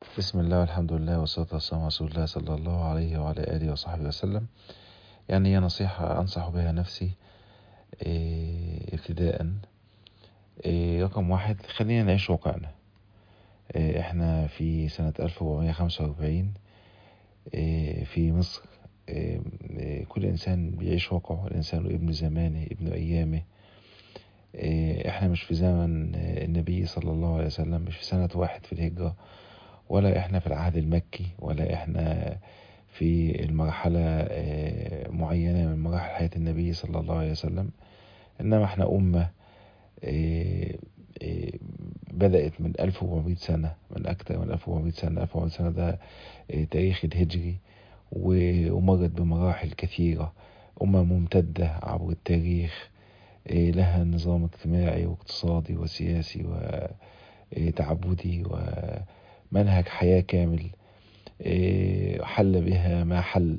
بسم الله والحمد لله والصلاة والسلام على رسول الله صلى الله عليه وعلى آله وصحبه وسلم يعني هي نصيحة أنصح بها نفسي إيه، ابتداء إيه، رقم واحد خلينا نعيش واقعنا إيه، احنا في سنة 1445 إيه، في مصر إيه، إيه، كل إنسان بيعيش واقعه الإنسان ابن زمانه ابن أيامه إيه، احنا مش في زمن آه، النبي صلى الله عليه وسلم مش في سنة واحد في الهجرة ولا احنا في العهد المكي ولا احنا في المرحلة آه، معينة من مراحل حياة النبي صلى الله عليه وسلم انما احنا امة آه، آه، بدأت من 1400 سنة من أكثر من 1400 سنة 1400 سنة ده آه، تاريخ الهجري و- ومرت بمراحل كثيرة أمة ممتدة عبر التاريخ آه، لها نظام اجتماعي واقتصادي وسياسي وتعبدي ومنهج حياة كامل آه، حل بها ما حل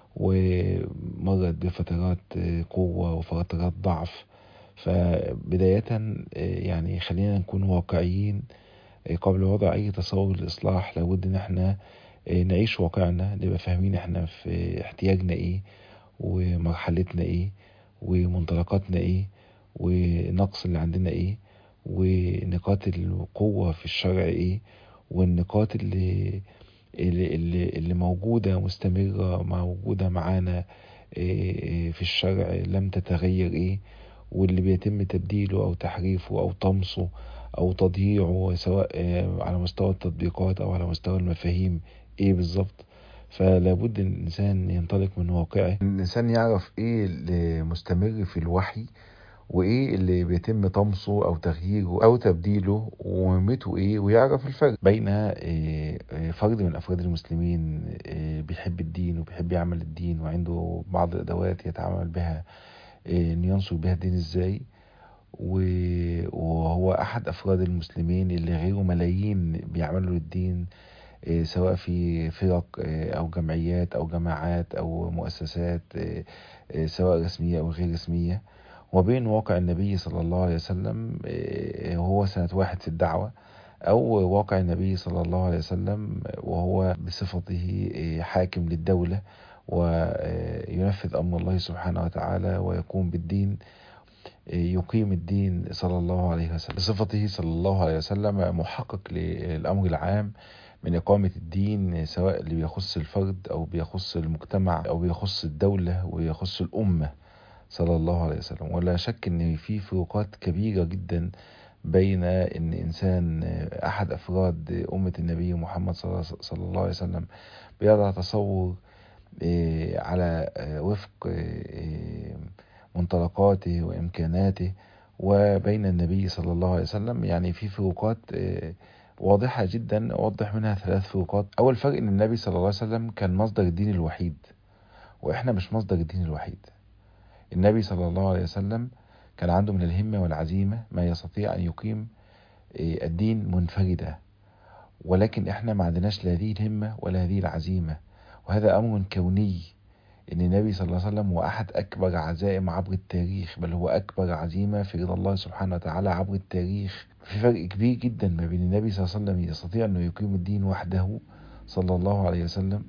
ومرت بفترات آه، قوة وفترات ضعف فبداية آه، يعني خلينا نكون واقعيين آه، قبل وضع أي تصور للإصلاح لابد إن احنا آه، نعيش واقعنا نبقى فاهمين احنا في احتياجنا ايه ومرحلتنا ايه ومنطلقاتنا ايه ونقص اللي عندنا ايه ونقاط القوة في الشرع ايه والنقاط اللي اللي, اللي, اللي موجودة مستمرة موجودة معانا إيه، في الشرع لم تتغير ايه واللي بيتم تبديله او تحريفه او طمسه او تضييعه سواء آه، على مستوى التطبيقات او على مستوى المفاهيم ايه بالظبط فلابد ان الانسان ينطلق من واقعه الانسان يعرف ايه اللي مستمر في الوحي وايه اللي بيتم طمسه او تغييره او تبديله ومهمته ايه ويعرف الفرق بين آه، آه، فرد من افراد المسلمين آه، بيحب الدين وبيحب يعمل الدين وعنده بعض الادوات يتعامل بها آه، ان ينصر بها الدين ازاي و- وهو احد افراد المسلمين اللي غيره ملايين بيعملوا للدين آه، سواء في فرق آه، او جمعيات او جماعات او مؤسسات آه، آه، سواء رسمية او غير رسمية وبين واقع النبي صلى الله عليه وسلم آه، هو سنة واحد في الدعوة أو واقع النبي صلى الله عليه وسلم وهو بصفته آه، حاكم للدولة وينفذ أمر الله سبحانه وتعالى ويقوم بالدين آه، يقيم الدين صلى الله عليه وسلم بصفته صلى الله عليه وسلم محقق للأمر العام من إقامة الدين سواء اللي بيخص الفرد أو بيخص المجتمع أو بيخص الدولة ويخص الأمة صلى الله عليه وسلم ولا شك ان في فروقات كبيرة جدا بين ان انسان احد افراد امة النبي محمد صلى صلى الله عليه وسلم بيضع تصور آه، على آه، وفق آه، منطلقاته وامكاناته وبين النبي صلى الله عليه وسلم يعني في فروقات آه، واضحة جدا اوضح منها ثلاث فروقات اول فرق ان النبي صلى الله عليه وسلم كان مصدر الدين الوحيد واحنا مش مصدر الدين الوحيد النبي صلى الله عليه وسلم كان عنده من الهمة والعزيمة ما يستطيع أن يقيم إيه، الدين منفردة ولكن احنا ما عندناش لا هذه الهمة ولا هذه العزيمة وهذا أمر كوني إن النبي صلى الله عليه وسلم هو أحد أكبر عزائم عبر التاريخ بل هو أكبر عزيمة في رضا الله سبحانه وتعالى عبر التاريخ في فرق كبير جدا ما بين النبي صلى الله عليه وسلم يستطيع أنه يقيم الدين وحده صلى الله عليه وسلم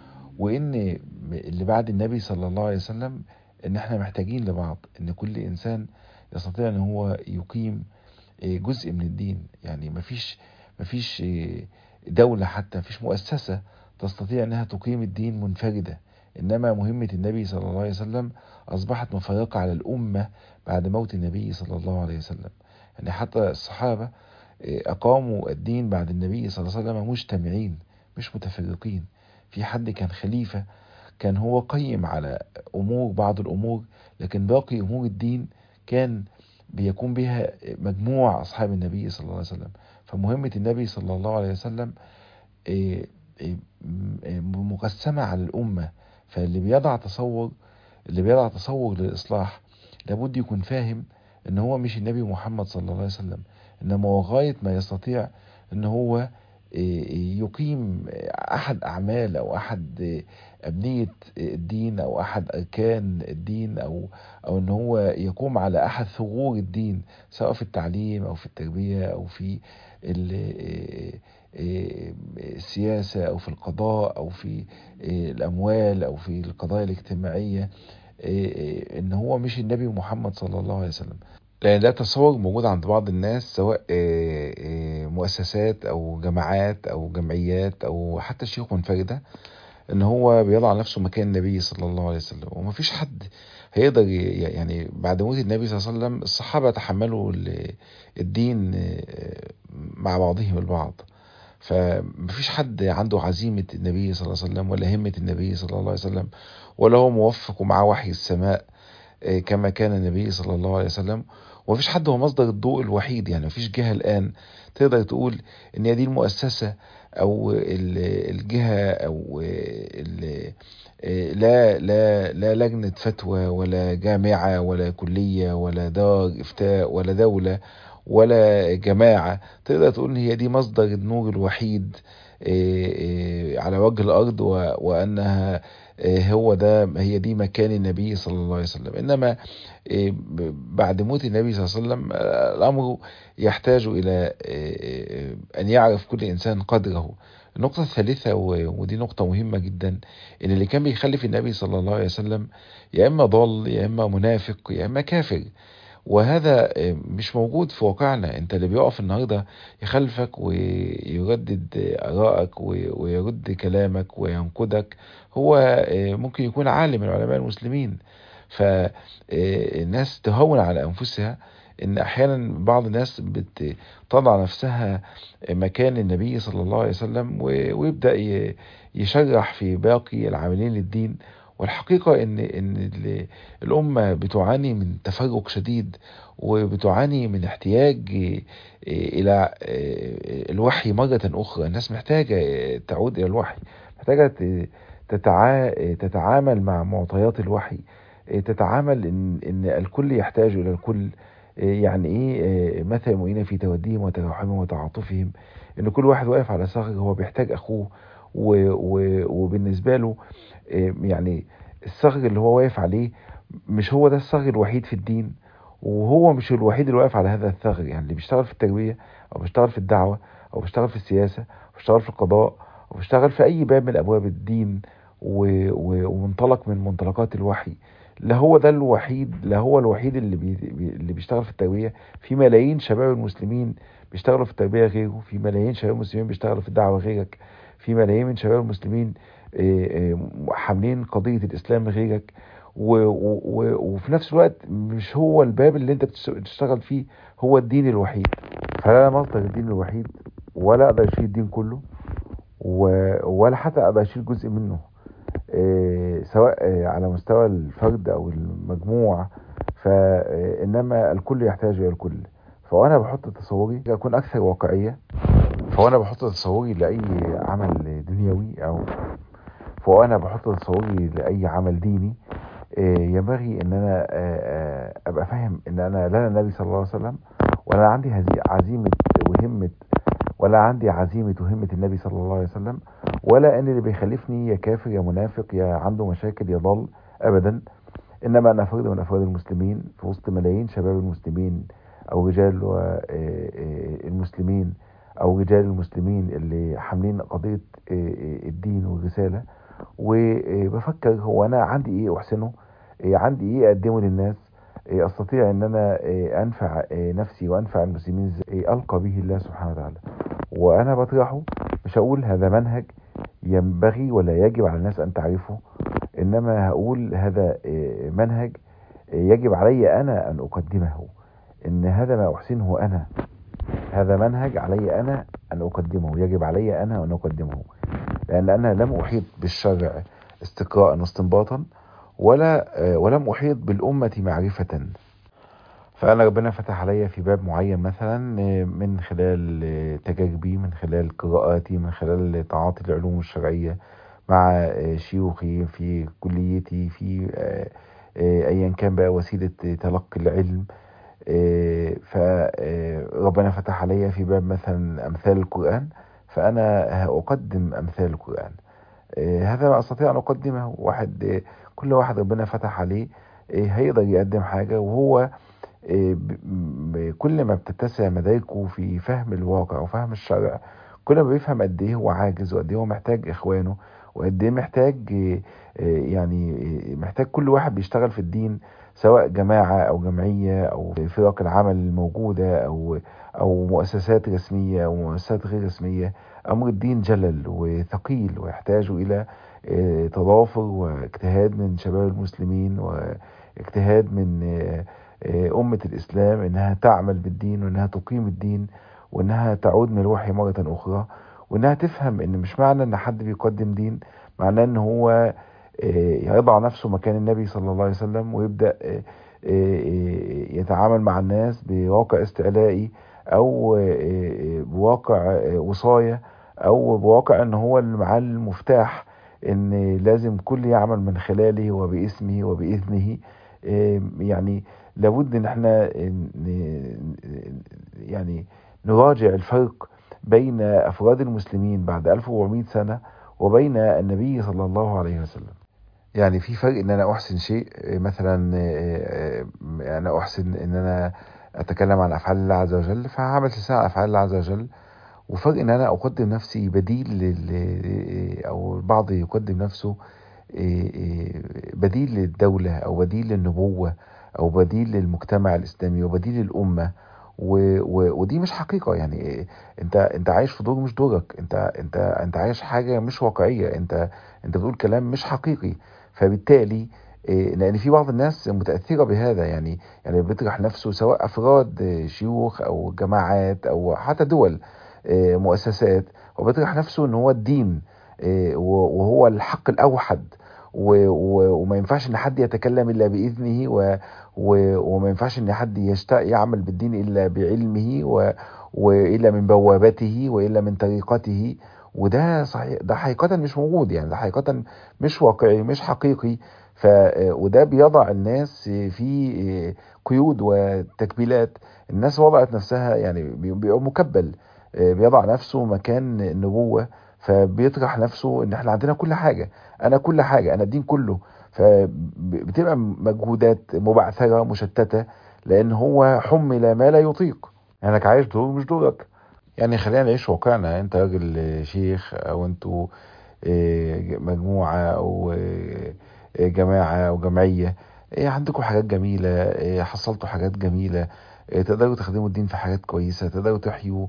وان اللي بعد النبي صلى الله عليه وسلم ان احنا محتاجين لبعض ان كل انسان يستطيع ان هو يقيم آه، جزء من الدين يعني مفيش مفيش آه، دولة حتى مفيش مؤسسة تستطيع انها تقيم الدين منفردة انما مهمة النبي صلى الله عليه وسلم اصبحت مفرقة على الامة بعد موت النبي صلى الله عليه وسلم يعني حتى الصحابة آه، اقاموا الدين بعد النبي صلى الله عليه وسلم مجتمعين مش متفرقين في حد كان خليفة كان هو قيم على أمور بعض الأمور لكن باقي أمور الدين كان بيقوم بها مجموع أصحاب النبي صلى الله عليه وسلم فمهمة النبي صلى الله عليه وسلم إيه، إيه، م- إيه، مقسمة على الأمة فاللي بيضع تصور اللي بيضع تصور للإصلاح لابد يكون فاهم إن هو مش النبي محمد صلى الله عليه وسلم إنما هو غاية ما يستطيع إن هو يقيم احد اعمال او احد ابنيه الدين او احد اركان الدين او او ان هو يقوم على احد ثغور الدين سواء في التعليم او في التربيه او في السياسه او في القضاء او في الاموال او في القضايا الاجتماعيه ان هو مش النبي محمد صلى الله عليه وسلم لان ده تصور موجود عند بعض الناس سواء مؤسسات او جماعات او جمعيات او حتى شيوخ منفرده ان هو بيضع نفسه مكان النبي صلى الله عليه وسلم ومفيش حد هيقدر يعني بعد موت النبي صلى الله عليه وسلم الصحابه تحملوا الدين مع بعضهم البعض فمفيش حد عنده عزيمة النبي صلى الله عليه وسلم ولا همة النبي صلى الله عليه وسلم ولا هو موفق ومعاه وحي السماء كما كان النبي صلى الله عليه وسلم ومفيش حد هو مصدر الضوء الوحيد يعني مفيش جهة الآن تقدر تقول إن هي دي المؤسسة أو الجهة أو لا لا لا لجنة فتوى ولا جامعة ولا كلية ولا دار إفتاء ولا دولة ولا جماعة تقدر تقول إن هي دي مصدر النور الوحيد على وجه الأرض وأنها هو ده هي دي مكان النبي صلى الله عليه وسلم انما بعد موت النبي صلى الله عليه وسلم الامر يحتاج الى ان يعرف كل انسان قدره النقطة الثالثة ودي نقطة مهمة جدا ان اللي كان بيخلف النبي صلى الله عليه وسلم يا اما ضال يا اما منافق يا اما كافر وهذا مش موجود في واقعنا انت اللي بيقف النهارده يخالفك ويردد ارائك ويرد كلامك وينقدك هو ممكن يكون عالم من علماء المسلمين فالناس تهون على انفسها ان احيانا بعض الناس بتضع نفسها مكان النبي صلى الله عليه وسلم ويبدا يشرح في باقي العاملين للدين والحقيقة إن إن الأمة بتعاني من تفرق شديد وبتعاني من احتياج إلى الوحي مرة أخرى الناس محتاجة تعود إلى الوحي محتاجة تتعا تتعامل مع معطيات الوحي تتعامل إن إن الكل يحتاج إلى الكل يعني إيه مثل المؤمنين في توديهم وتراحمهم وتعاطفهم إن كل واحد واقف على ثغر هو بيحتاج أخوه وبالنسبة له يعني الثغر اللي هو واقف عليه مش هو ده الثغر الوحيد في الدين وهو مش الوحيد اللي واقف على هذا الثغر يعني اللي بيشتغل في التربية او بيشتغل في الدعوة او بيشتغل في السياسة او بيشتغل في القضاء او بيشتغل في اي باب من ابواب الدين ومنطلق من منطلقات الوحي لا هو ده الوحيد لا هو الوحيد اللي بي اللي بيشتغل في التربية في ملايين شباب المسلمين بيشتغلوا في التربية غيره في ملايين شباب المسلمين بيشتغلوا في الدعوة غيرك في ملايين من شباب المسلمين حاملين قضية الإسلام غيرك وفي نفس الوقت مش هو الباب اللي انت بتشتغل فيه هو الدين الوحيد فلا مصدر الدين الوحيد ولا اقدر اشيل الدين كله ولا حتى اقدر اشيل جزء منه سواء على مستوى الفرد او المجموع فانما الكل يحتاج الى الكل فانا بحط تصوري اكون اكثر واقعيه فانا بحط تصوري لاي عمل دنيوي او فانا بحط تصوري لاي عمل ديني ينبغي ان انا ابقى فاهم ان انا لا النبي صلى الله عليه وسلم ولا عندي عزيمه وهمه ولا عندي عزيمه وهمه النبي صلى الله عليه وسلم ولا ان اللي بيخالفني يا كافر يا منافق يا عنده مشاكل يا ضال ابدا انما انا فرد من افراد المسلمين في وسط ملايين شباب المسلمين او رجال المسلمين او رجال المسلمين اللي حاملين قضيه الدين والرساله وبفكر هو انا عندي ايه احسنه عندي ايه اقدمه للناس استطيع ان انا انفع نفسي وانفع المسلمين ازاي القى به الله سبحانه وتعالى وانا بطرحه مش هقول هذا منهج ينبغي ولا يجب على الناس ان تعرفه انما هقول هذا منهج يجب علي انا ان اقدمه ان هذا ما احسنه انا هذا منهج علي انا ان اقدمه يجب علي انا ان اقدمه لان انا لم احيط بالشرع استقراء واستنباطا ولا ولم احيط بالامه معرفه فانا ربنا فتح عليا في باب معين مثلا من خلال تجاربي من خلال قراءاتي من خلال تعاطي العلوم الشرعيه مع شيوخي في كليتي في ايا كان بقى وسيله تلقي العلم فربنا فتح عليا في باب مثلا امثال القران فأنا أقدم أمثال القرآن هذا ما أستطيع أن أقدمه واحد كل واحد ربنا فتح عليه هيقدر يقدم حاجة وهو كل ما بتتسع مداركه في فهم الواقع وفهم الشرع كل ما بيفهم قد ايه هو عاجز وقد ايه هو محتاج اخوانه وقد ايه محتاج يعني محتاج كل واحد بيشتغل في الدين سواء جماعة او جمعية او فرق العمل الموجودة او او مؤسسات رسمية او مؤسسات غير رسمية امر الدين جلل وثقيل ويحتاج الى تضافر واجتهاد من شباب المسلمين واجتهاد من أمة الإسلام إنها تعمل بالدين وإنها تقيم الدين وإنها تعود من الوحي مرة أخرى وإنها تفهم إن مش معنى إن حد بيقدم دين معناه إن هو يضع نفسه مكان النبي صلى الله عليه وسلم ويبدأ يتعامل مع الناس بواقع استعلائي أو بواقع وصاية أو بواقع إن هو اللي معاه المفتاح إن لازم كل يعمل من خلاله وباسمه وبإذنه يعني لابد ان احنا يعني نراجع الفرق بين افراد المسلمين بعد 1400 سنة وبين النبي صلى الله عليه وسلم يعني في فرق ان انا احسن شيء مثلا انا احسن ان انا اتكلم عن افعال الله عز وجل فهعمل سلسله عن افعال الله عز وجل وفرق ان انا اقدم نفسي بديل او البعض يقدم نفسه بديل للدولة او بديل للنبوة او بديل للمجتمع الاسلامي وبديل للامه و... و... ودي مش حقيقه يعني انت انت عايش في دور مش دورك انت انت انت عايش حاجه مش واقعيه انت انت بتقول كلام مش حقيقي فبالتالي لان في بعض الناس متاثره بهذا يعني يعني بيطرح نفسه سواء افراد شيوخ او جماعات او حتى دول مؤسسات وبيطرح نفسه ان هو الدين وهو الحق الاوحد وما ينفعش ان حد يتكلم الا باذنه و... و... وما ينفعش ان حد يشتاق يعمل بالدين الا بعلمه و... والا من بوابته والا من طريقته وده صحيح ده حقيقة مش موجود يعني ده حقيقة مش واقعي مش حقيقي ف وده بيضع الناس في قيود وتكبيلات الناس وضعت نفسها يعني بيبقى مكبل بيضع نفسه مكان النبوة فبيطرح نفسه ان احنا عندنا كل حاجة انا كل حاجة انا الدين كله فبتبقى مجهودات مبعثرة مشتتة لان هو حمل ما لا يطيق انك عايش دور مش دورك يعني خلينا نعيش واقعنا انت راجل شيخ او انتوا مجموعة او جماعة او جمعية عندكم حاجات جميلة حصلتوا حاجات جميلة تقدروا تخدموا الدين في حاجات كويسة تقدروا تحيوا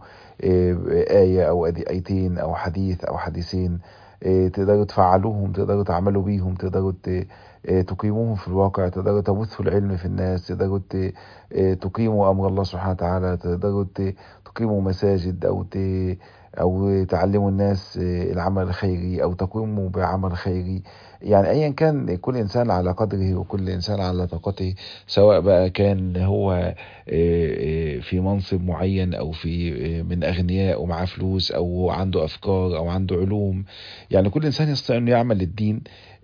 آية أو آيتين أو حديث أو حديثين تقدروا تفعلوهم تقدروا تعملوا بيهم تقدروا تقيموهم في الواقع تقدروا تبثوا العلم في الناس تقدروا تقيموا أمر الله سبحانه وتعالى تقدروا تقيموا مساجد أو أو تعلموا الناس العمل الخيري أو تقوموا بعمل خيري يعني ايا كان كل انسان على قدره وكل انسان على طاقته سواء بقى كان هو في منصب معين او في من اغنياء ومعاه فلوس او عنده افكار او عنده علوم يعني كل انسان يستطيع انه يعمل للدين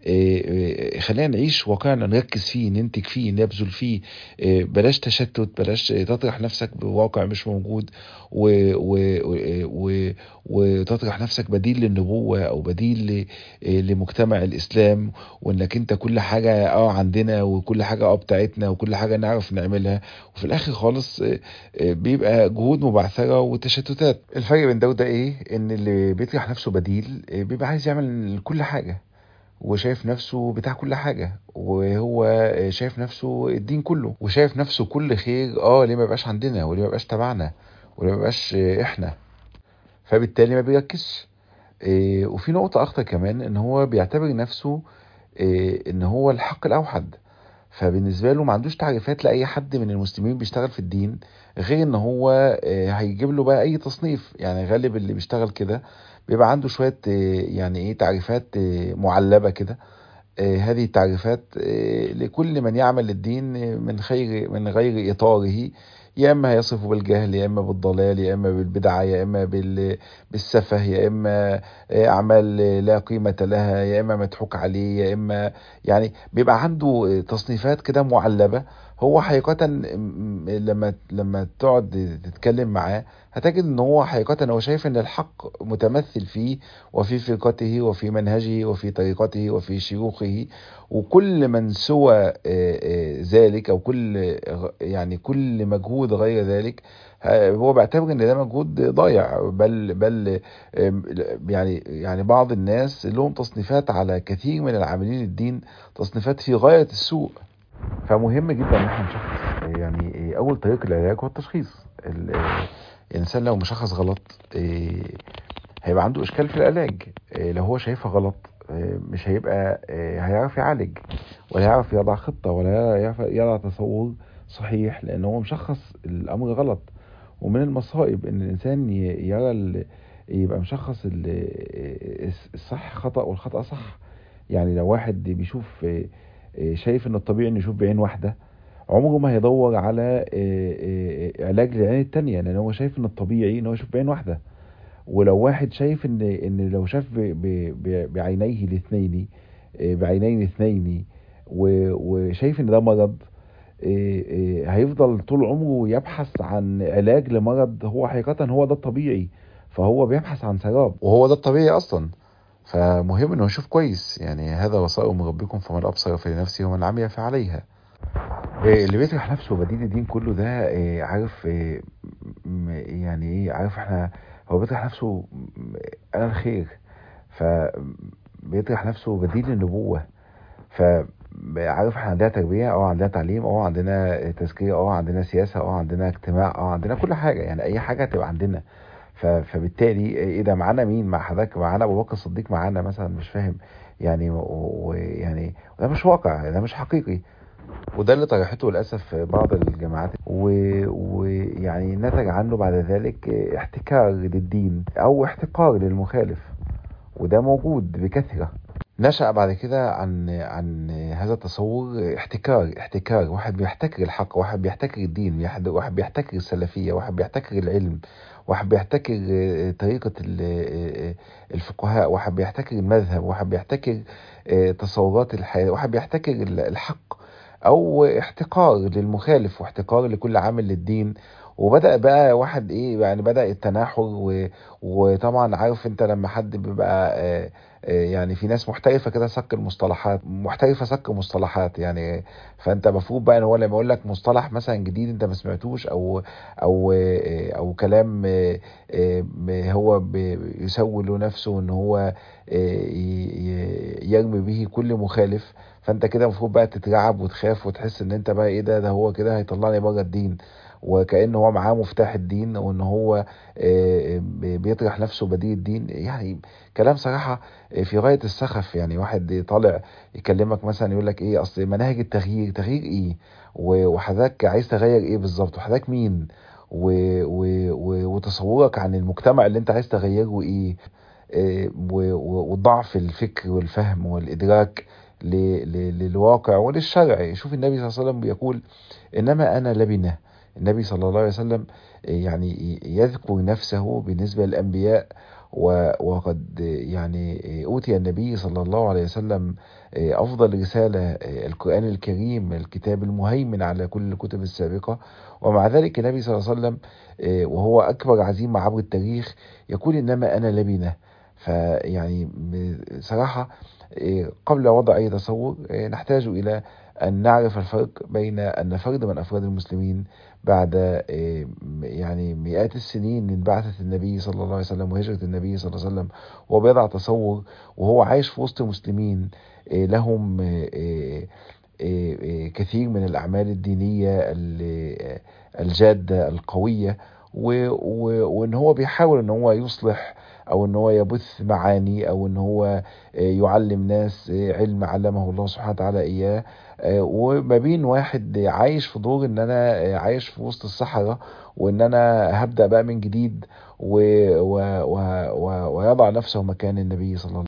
خلينا نعيش واقعنا نركز فيه ننتج فيه نبذل فيه بلاش تشتت بلاش تطرح نفسك بواقع مش موجود و و و وتطرح نفسك بديل للنبوة او بديل لمجتمع الاسلام وانك انت كل حاجة اه عندنا وكل حاجة اه بتاعتنا وكل حاجة نعرف نعملها وفي الاخر خالص بيبقى جهود مبعثرة وتشتتات الفرق بين ده وده ايه ان اللي بيطرح نفسه بديل بيبقى عايز يعمل كل حاجة وشايف نفسه بتاع كل حاجة وهو شايف نفسه الدين كله وشايف نفسه كل خير اه ليه ما يبقاش عندنا وليه ما يبقاش تبعنا وليه ما يبقاش احنا فبالتالي ما بيركزش إيه وفي نقطة اخطر كمان ان هو بيعتبر نفسه إيه ان هو الحق الاوحد فبالنسبة له ما عندوش تعريفات لأي حد من المسلمين بيشتغل في الدين غير ان هو إيه هيجيب له بقى اي تصنيف يعني غالب اللي بيشتغل كده بيبقى عنده شوية يعني ايه تعريفات معلبة كده هذه التعريفات لكل من يعمل للدين من خير من غير اطاره يا اما هيصفه بالجهل يا اما بالضلال يا اما بالبدعه يا اما بالسفه يا اما اعمال لا قيمه لها يا اما مضحوك عليه يا اما يعني بيبقى عنده تصنيفات كده معلبه هو حقيقة م- لما لما تقعد تتكلم معاه هتجد ان هو حقيقة هو شايف ان الحق متمثل فيه وفي فرقته وفي منهجه وفي طريقته وفي شيوخه وكل من سوى آه، آه، ذلك او كل غ- يعني كل مجهود غير ذلك آه، هو بيعتبر ان ده مجهود ضايع بل بل آم، يعني يعني بعض الناس لهم تصنيفات على كثير من العاملين الدين تصنيفات في غاية السوء فمهم جدا ان احنا نشخص يعني اول طريق العلاج هو التشخيص ال- الانسان لو مشخص غلط إيه، هيبقى عنده اشكال في العلاج إيه، لو هو شايفها غلط إيه، مش هيبقى إيه، هيعرف يعالج ولا هيعرف يضع خطة ولا يعرف يضع تصور صحيح لان هو مشخص الامر غلط ومن المصائب ان الانسان ي- يرى ال- يبقى مشخص ال- الصح خطأ والخطأ صح يعني لو واحد بيشوف إيه، إيه، شايف ان الطبيعي انه يشوف بعين واحدة عمره ما هيدور على إيه، إيه، علاج للعين التانية لان هو شايف ان الطبيعي ان هو يشوف بعين واحدة ولو واحد شايف ان ان لو شاف ب- ب- ب- بعينيه الاثنين إيه، بعينين اثنين و- وشايف ان ده مرض إيه، إيه، هيفضل طول عمره يبحث عن علاج لمرض هو حقيقة هو ده الطبيعي فهو بيبحث عن سراب وهو ده الطبيعي اصلا فمهم انه يشوف كويس يعني هذا وصائر من ربكم فمن ابصر فلنفسه ومن عمي فعليها إيه، اللي بيطرح نفسه بديل الدين كله ده إيه، عارف إيه، م- يعني ايه عارف احنا هو بيطرح نفسه م- انا الخير فبيطرح نفسه بديل النبوة فعارف احنا عندنا تربية اه عندنا تعليم اه عندنا تزكية اه عندنا سياسة اه عندنا اجتماع اه عندنا كل حاجة يعني اي حاجة هتبقى عندنا ف- فبالتالي ايه ده معانا مين مع حضرتك معانا ابو بكر الصديق معانا مثلا مش فاهم يعني ويعني ده مش واقع ده مش حقيقي وده اللي طرحته للاسف بعض الجامعات و- ويعني نتج عنه بعد ذلك احتكار للدين او احتقار للمخالف وده موجود بكثرة نشأ بعد كده عن عن هذا التصور احتكار احتكار واحد بيحتكر الحق واحد بيحتكر الدين واحد واحد بيحتكر السلفية واحد بيحتكر العلم واحد بيحتكر اه، طريقة ال- اه، الفقهاء واحد بيحتكر المذهب واحد بيحتكر اه، تصورات الحياة واحد بيحتكر ال- الحق او احتقار للمخالف واحتقار لكل عامل للدين وبدأ بقى واحد ايه يعني بدأ التناحر و... وطبعا عارف انت لما حد بيبقى آه، آه، يعني في ناس محترفه كده صك المصطلحات محترفه صك مصطلحات يعني فانت المفروض بقى ان هو لما يقول لك مصطلح مثلا جديد انت ما سمعتوش او او آه، او كلام آه، آه، هو بي- يسول له نفسه ان هو آه، ي- ي- يرمي به كل مخالف فانت كده المفروض بقى تترعب وتخاف وتحس ان انت بقى ايه ده ده هو كده هيطلعني بره الدين وكأن هو معاه مفتاح الدين وان هو آه، بيطرح نفسه بديل الدين يعني كلام صراحة في غاية السخف يعني واحد طالع يكلمك مثلا يقول لك ايه اصل مناهج التغيير تغيير ايه و- وحضرتك عايز تغير ايه بالظبط وحضرتك مين و... و... و... وتصورك عن المجتمع اللي انت عايز تغيره ايه آه، و- و- وضعف الفكر والفهم والإدراك ل- ل- للواقع وللشرع شوف النبي صلى الله عليه وسلم بيقول إنما أنا لبنة النبي صلى الله عليه وسلم آه، يعني يذكر نفسه بالنسبة للأنبياء و- وقد آه، يعني آه، أوتي النبي صلى الله عليه وسلم آه، أفضل رسالة آه، القرآن الكريم الكتاب المهيمن على كل الكتب السابقة ومع ذلك النبي صلى الله عليه وسلم آه، وهو أكبر عزيمة عبر التاريخ يقول إنما أنا لبنة فيعني بصراحة إيه، قبل وضع أي تصور إيه، نحتاج إلى أن نعرف الفرق بين أن فرد من أفراد المسلمين بعد إيه، يعني مئات السنين من بعثة النبي صلى الله عليه وسلم وهجرة النبي صلى الله عليه وسلم وهو بيضع تصور وهو عايش في وسط مسلمين إيه، لهم إيه، إيه، إيه، كثير من الأعمال الدينية ال- الجادة القوية و- و- وان هو بيحاول ان هو يصلح او ان هو يبث معاني او ان هو آه، يعلم ناس آه، علم علمه الله سبحانه وتعالى اياه آه، وما بين واحد عايش في دور ان انا آه، عايش في وسط الصحراء وان انا هبدأ بقى من جديد و- و- و- و- ويضع نفسه مكان النبي صلى الله عليه وسلم